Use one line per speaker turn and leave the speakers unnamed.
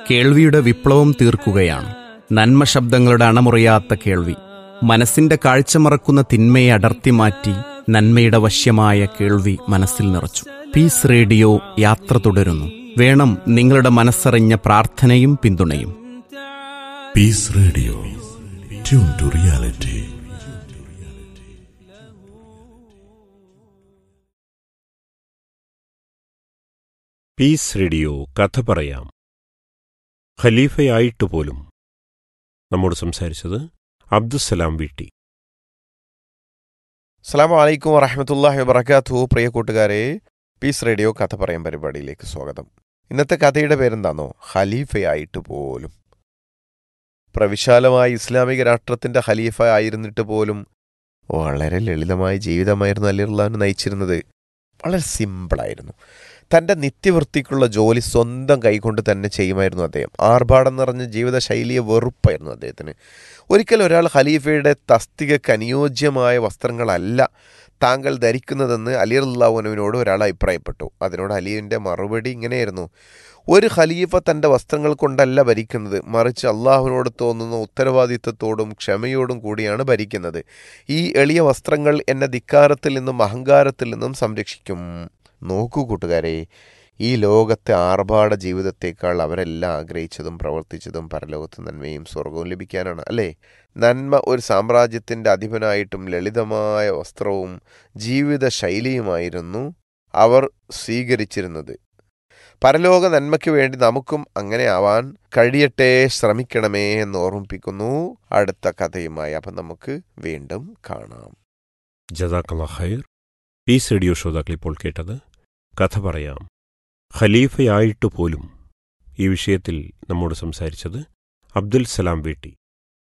കേൾവിയുടെ വിപ്ലവം തീർക്കുകയാണ് നന്മ ശബ്ദങ്ങളുടെ അണമുറിയാത്ത കേൾവി മനസ്സിന്റെ കാഴ്ച മറക്കുന്ന തിന്മയെ അടർത്തി മാറ്റി നന്മയുടെ വശ്യമായ കേൾവി മനസ്സിൽ നിറച്ചു പീസ് റേഡിയോ യാത്ര തുടരുന്നു വേണം നിങ്ങളുടെ മനസ്സറിഞ്ഞ പ്രാർത്ഥനയും പിന്തുണയും
peace radio tune to reality
peace radio കഥ പറയാം ഖലീഫയായിട്ട് പോലും നമ്മോട് സംസാരിച്ചത് അബ്ദുസലാം വീട്ടി
അസ്സാം വലൈക്കും വറഹമത്തല്ലാഹി വബർക്കാത്തു പ്രിയ കൂട്ടുകാരെ പീസ് റേഡിയോ കഥ പറയാൻ പരിപാടിയിലേക്ക് സ്വാഗതം ഇന്നത്തെ കഥയുടെ പേരെന്താണോ ഖലീഫയായിട്ട് പോലും പ്രവിശാലമായ ഇസ്ലാമിക രാഷ്ട്രത്തിന്റെ ഖലീഫ ആയിരുന്നിട്ട് പോലും വളരെ ലളിതമായ ജീവിതമായിരുന്നു അലിർലാൻ നയിച്ചിരുന്നത് വളരെ സിമ്പിളായിരുന്നു തൻ്റെ നിത്യവൃത്തിക്കുള്ള ജോലി സ്വന്തം കൈകൊണ്ട് തന്നെ ചെയ്യുമായിരുന്നു അദ്ദേഹം ആർഭാടം നിറഞ്ഞ ജീവിതശൈലിയെ വെറുപ്പായിരുന്നു അദ്ദേഹത്തിന് ഒരിക്കൽ ഒരാൾ ഖലീഫയുടെ തസ്തികയ്ക്ക് അനുയോജ്യമായ വസ്ത്രങ്ങളല്ല താങ്കൾ ധരിക്കുന്നതെന്ന് അലി അള്ളാഹുനുവിനോട് ഒരാൾ അഭിപ്രായപ്പെട്ടു അതിനോട് അലിയുടെ മറുപടി ഇങ്ങനെയായിരുന്നു ഒരു ഖലീഫ തൻ്റെ വസ്ത്രങ്ങൾ കൊണ്ടല്ല ഭരിക്കുന്നത് മറിച്ച് അള്ളാഹുവിനോട് തോന്നുന്ന ഉത്തരവാദിത്വത്തോടും ക്ഷമയോടും കൂടിയാണ് ഭരിക്കുന്നത് ഈ എളിയ വസ്ത്രങ്ങൾ എന്നെ ധിക്കാരത്തിൽ നിന്നും അഹങ്കാരത്തിൽ നിന്നും സംരക്ഷിക്കും നോക്കൂ കൂട്ടുകാരെ ഈ ലോകത്തെ ആർഭാട ജീവിതത്തേക്കാൾ അവരെല്ലാം ആഗ്രഹിച്ചതും പ്രവർത്തിച്ചതും പരലോകത്ത് നന്മയും സ്വർഗവും ലഭിക്കാനാണ് അല്ലേ നന്മ ഒരു സാമ്രാജ്യത്തിൻ്റെ അധിപനായിട്ടും ലളിതമായ വസ്ത്രവും ജീവിത ശൈലിയുമായിരുന്നു അവർ സ്വീകരിച്ചിരുന്നത് പരലോക നന്മയ്ക്ക് വേണ്ടി നമുക്കും അങ്ങനെ ആവാൻ കഴിയട്ടെ ശ്രമിക്കണമേ എന്ന് ഓർമ്മിപ്പിക്കുന്നു അടുത്ത കഥയുമായി അപ്പം നമുക്ക് വീണ്ടും കാണാം
ജദാക്കല്ല ഖൈർ പീസ് റേഡിയോ ശ്രോതാക്കൾ ഇപ്പോൾ കേട്ടത് കഥ പറയാം ഖലീഫയായിട്ട് പോലും ഈ വിഷയത്തിൽ നമ്മോട് സംസാരിച്ചത് അബ്ദുൽ സലാം വീട്ടി